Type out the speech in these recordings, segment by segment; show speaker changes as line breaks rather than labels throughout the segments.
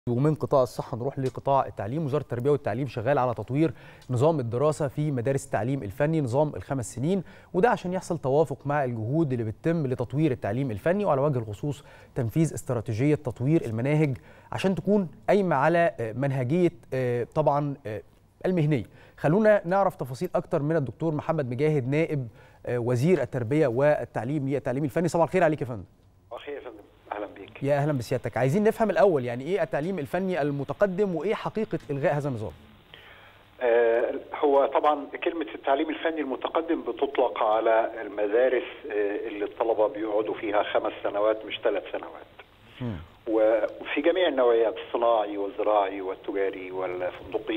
ومن قطاع الصحة نروح لقطاع التعليم وزارة التربية والتعليم شغال على تطوير نظام الدراسة في مدارس التعليم الفني نظام الخمس سنين وده عشان يحصل توافق مع الجهود اللي بتتم لتطوير التعليم الفني وعلى وجه الخصوص تنفيذ استراتيجية تطوير المناهج عشان تكون قايمة على منهجية طبعا المهنية خلونا نعرف تفاصيل أكتر من الدكتور محمد مجاهد نائب وزير التربية والتعليم للتعليم الفني صباح الخير عليك يا فندم
صباح يا فندم اهلا بيك
يا اهلا بسيادتك عايزين نفهم الاول يعني ايه التعليم الفني المتقدم وايه حقيقه الغاء هذا النظام
آه هو طبعا كلمه التعليم الفني المتقدم بتطلق على المدارس آه اللي الطلبه بيقعدوا فيها خمس سنوات مش ثلاث سنوات م. وفي جميع النوعيات الصناعي والزراعي والتجاري والفندقي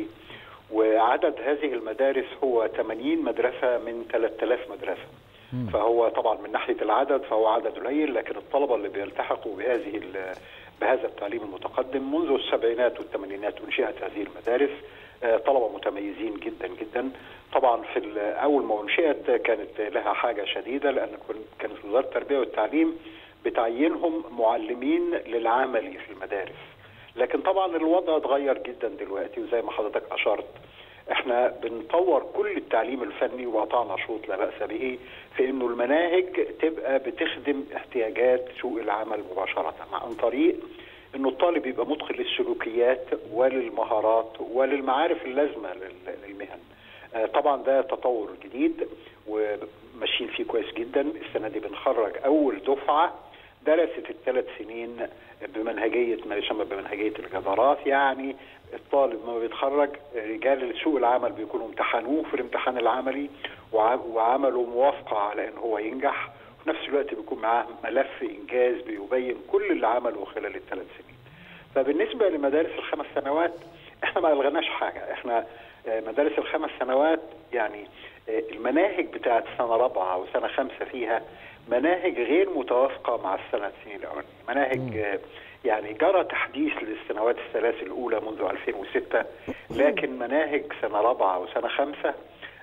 وعدد هذه المدارس هو 80 مدرسه من 3000 مدرسه فهو طبعا من ناحيه العدد فهو عدد قليل لكن الطلبه اللي بيلتحقوا بهذه بهذا التعليم المتقدم منذ السبعينات والثمانينات انشئت هذه المدارس طلبه متميزين جدا جدا طبعا في اول ما انشئت كانت لها حاجه شديده لان كانت وزاره التربيه والتعليم بتعينهم معلمين للعملي في المدارس لكن طبعا الوضع اتغير جدا دلوقتي وزي ما حضرتك اشرت احنا بنطور كل التعليم الفني وقطعنا شوط لا باس به في انه المناهج تبقى بتخدم احتياجات سوق العمل مباشره عن طريق انه الطالب يبقى مدخل للسلوكيات وللمهارات وللمعارف اللازمه للمهن. طبعا ده تطور جديد وماشيين فيه كويس جدا السنه دي بنخرج اول دفعه درست الثلاث سنين بمنهجيه ما يسمى بمنهجيه الجدارات يعني الطالب ما بيتخرج رجال سوق العمل بيكونوا امتحنوه في الامتحان العملي وعملوا موافقه على ان هو ينجح وفي نفس الوقت بيكون معاه ملف انجاز بيبين كل اللي عمله خلال الثلاث سنين. فبالنسبه لمدارس الخمس سنوات احنا ما الغناش حاجه، احنا مدارس الخمس سنوات يعني المناهج بتاعت سنه رابعه وسنه خمسه فيها مناهج غير متوافقه مع السنه السنين الاولانيه، مناهج يعني جرى تحديث للسنوات الثلاث الاولى منذ 2006 لكن مناهج سنه رابعه وسنه خمسه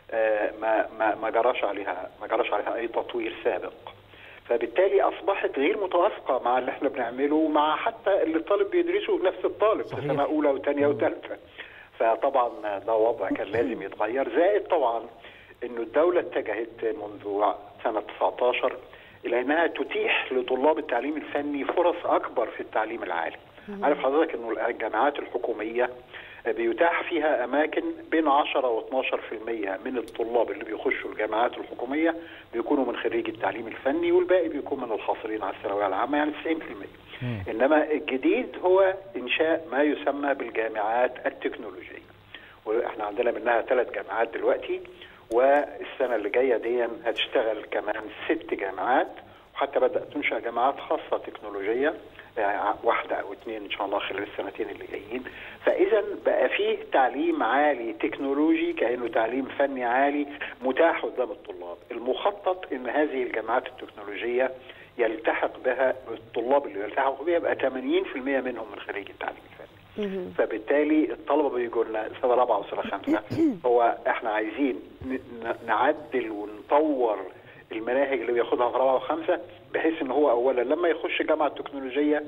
ما ما ما جراش عليها ما جراش عليها اي تطوير سابق. فبالتالي اصبحت غير متوافقه مع اللي احنا بنعمله مع حتى اللي الطالب بيدرسه نفس الطالب في سنه اولى وثانيه وثالثه. فطبعا ده وضع كان لازم يتغير زائد طبعا انه الدوله اتجهت منذ سنه 19 الى انها تتيح لطلاب التعليم الفني فرص اكبر في التعليم العالي. عارف حضرتك انه الجامعات الحكوميه بيتاح فيها اماكن بين 10 و12% من الطلاب اللي بيخشوا الجامعات الحكوميه بيكونوا من خريج التعليم الفني والباقي بيكون من الحاصلين على الثانويه العامه يعني 90%. مم. انما الجديد هو انشاء ما يسمى بالجامعات التكنولوجيه. واحنا عندنا منها ثلاث جامعات دلوقتي والسنه اللي جايه دي هتشتغل كمان ست جامعات وحتى بدات تنشا جامعات خاصه تكنولوجيه يعني واحده او اثنين ان شاء الله خلال السنتين اللي جايين فاذا بقى فيه تعليم عالي تكنولوجي كانه تعليم فني عالي متاح قدام الطلاب المخطط ان هذه الجامعات التكنولوجيه يلتحق بها الطلاب اللي يلتحقوا بها يبقى 80% منهم من خريج التعليم الفني فبالتالي الطلبه بيجوا لنا سنه رابعه وسنه خمسه هو احنا عايزين نعدل ونطور المناهج اللي بياخدها في رابعه وخمسه بحيث ان هو اولا لما يخش الجامعه التكنولوجيه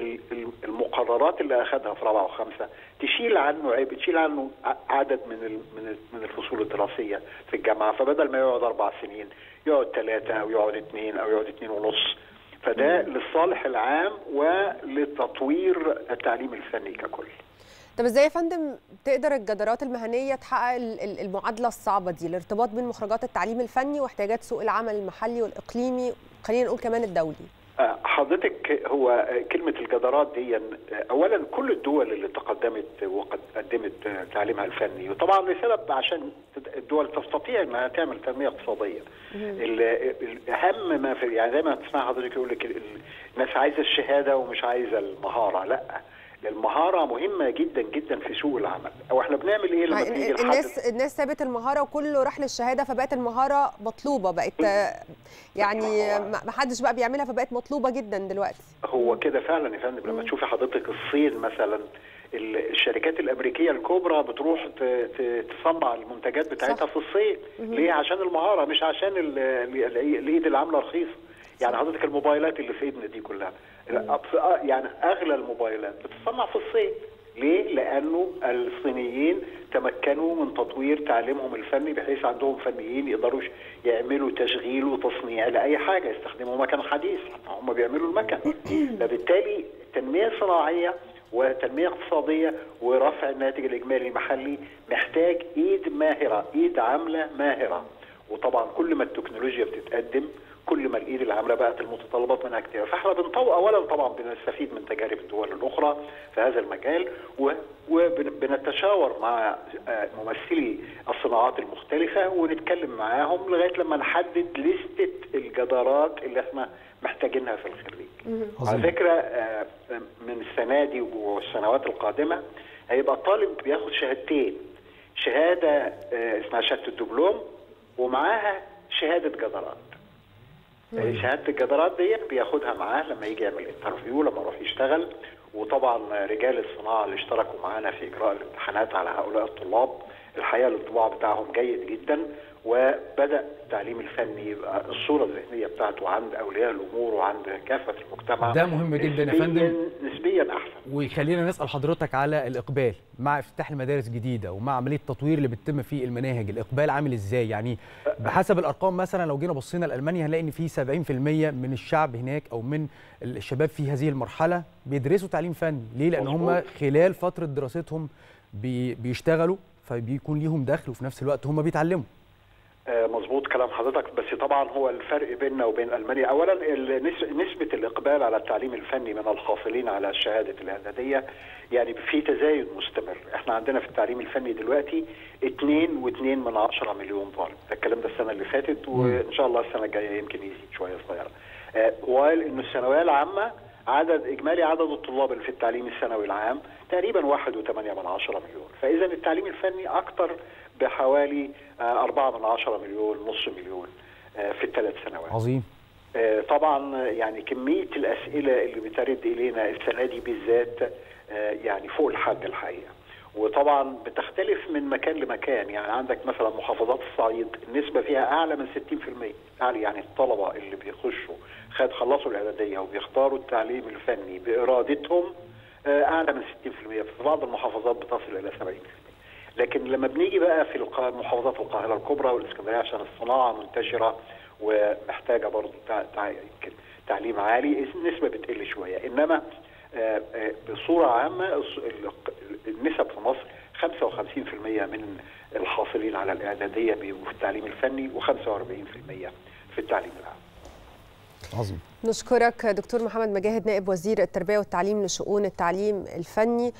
المقررات اللي اخذها في رابعه وخمسه تشيل عنه عيب تشيل عنه عدد من من من الفصول الدراسيه في الجامعه فبدل ما يقعد اربع سنين يقعد ثلاثه او يقعد اثنين او يقعد اثنين ونص فده للصالح العام ولتطوير التعليم الفني ككل.
طب ازاي يا فندم تقدر الجدارات المهنيه تحقق المعادله الصعبه دي الارتباط بين مخرجات التعليم الفني واحتياجات سوق العمل المحلي والاقليمي خلينا نقول كمان الدولي
حضرتك هو كلمة الجدارات دي أولا كل الدول اللي تقدمت وقد قدمت تعليمها الفني وطبعا لسبب عشان الدول تستطيع انها تعمل تنمية اقتصادية الأهم ما في يعني زي ما تسمع حضرتك يقول لك الناس عايزة الشهادة ومش عايزة المهارة لا المهارة مهمة جدا جدا في سوق العمل او احنا بنعمل ايه لما بنيجي
الناس الناس سابت المهارة وكله راح للشهادة فبقت المهارة مطلوبة بقت يعني ما حدش بقى بيعملها فبقت مطلوبة جدا دلوقتي
هو كده فعلا يا فندم لما تشوفي حضرتك الصين مثلا الشركات الامريكيه الكبرى بتروح تصنع المنتجات بتاعتها صح. في الصين ليه عشان المهاره مش عشان الايد اللي عامله رخيصه يعني حضرتك الموبايلات اللي في ايدنا دي كلها أبس- يعني اغلى الموبايلات بتتصنع في الصين ليه؟ لانه الصينيين تمكنوا من تطوير تعليمهم الفني بحيث عندهم فنيين يقدروا يعملوا تشغيل وتصنيع لاي حاجه يستخدموا مكن حديث هم بيعملوا المكن فبالتالي تنميه صناعيه وتنميه اقتصاديه ورفع الناتج الاجمالي المحلي محتاج ايد ماهره، ايد عامله ماهره وطبعا كل ما التكنولوجيا بتتقدم كل ما الايد العامله بقت المتطلبات منها كتير فاحنا بنطور اولا طبعا بنستفيد من تجارب الدول الاخرى في هذا المجال و- وبنتشاور مع آه، ممثلي الصناعات المختلفه ونتكلم معاهم لغايه لما نحدد لستة الجدارات اللي احنا محتاجينها في الخريج على
عظيم.
فكره آه، من السنه دي والسنوات القادمه هيبقى الطالب بياخد شهادتين شهاده آه، اسمها شهاده الدبلوم ومعاها شهاده جدارات شهاده الجدارات دي بياخدها معاه لما يجي يعمل انترفيو لما يروح يشتغل وطبعا رجال الصناعه اللي اشتركوا معانا في اجراء الامتحانات على هؤلاء الطلاب الحقيقه الانطباع بتاعهم جيد جدا وبدا التعليم الفني يبقى الصوره الذهنيه بتاعته عند اولياء الامور وعند كافه المجتمع
ده مهم جدا يا
نسبياً-
فندم.
نسبيا احسن
ويخلينا نسال حضرتك على الاقبال مع افتتاح المدارس جديده ومع عمليه التطوير اللي بتتم في المناهج الاقبال عامل ازاي يعني بحسب الارقام مثلا لو جينا بصينا لالمانيا هنلاقي ان في 70% من الشعب هناك او من الشباب في هذه المرحله بيدرسوا تعليم فني ليه لان هم
مظبوط.
خلال فتره دراستهم بي بيشتغلوا فبيكون ليهم دخل وفي نفس الوقت هم بيتعلموا
آه، مظبوط كلام حضرتك بس طبعا هو الفرق بيننا وبين المانيا اولا النس- نسبه الاقبال على التعليم الفني من الحاصلين على شهاده الاعداديه يعني في تزايد مستمر احنا عندنا في التعليم الفني دلوقتي 2 و2 من 10 مليون طالب ده الكلام ده السنه اللي فاتت وان شاء الله السنه الجايه يمكن يزيد شويه صغيره آه، وقال انه الثانويه العامه عدد اجمالي عدد الطلاب اللي في التعليم الثانوي العام تقريبا 1.8 من 10 مليون فاذا التعليم الفني اكتر بحوالي آه، 4 من 10 مليون نص مليون آه، في الثلاث سنوات
عظيم
آه، طبعا يعني كميه الاسئله اللي بترد الينا السنه دي بالذات آه، يعني فوق الحد الحقيقه وطبعا بتختلف من مكان لمكان يعني عندك مثلا محافظات الصعيد النسبه فيها اعلى من 60% اعلى يعني الطلبه اللي بيخشوا خد خلصوا الاعداديه وبيختاروا التعليم الفني بارادتهم آه، اعلى من 60% في بعض المحافظات بتصل الى 70% لكن لما بنيجي بقى في القا- محافظات القاهره الكبرى والاسكندريه عشان الصناعه منتشره ومحتاجه برضه تع- تع- يمكن تعليم عالي النسبه بتقل شويه انما آه، آه، بصوره عامه الص- ال- النسب في مصر 55% من الحاصلين على الاعداديه بيبقوا في التعليم الفني و45% في التعليم العام
عظيم
نشكرك دكتور محمد مجاهد نائب وزير التربيه والتعليم لشؤون التعليم الفني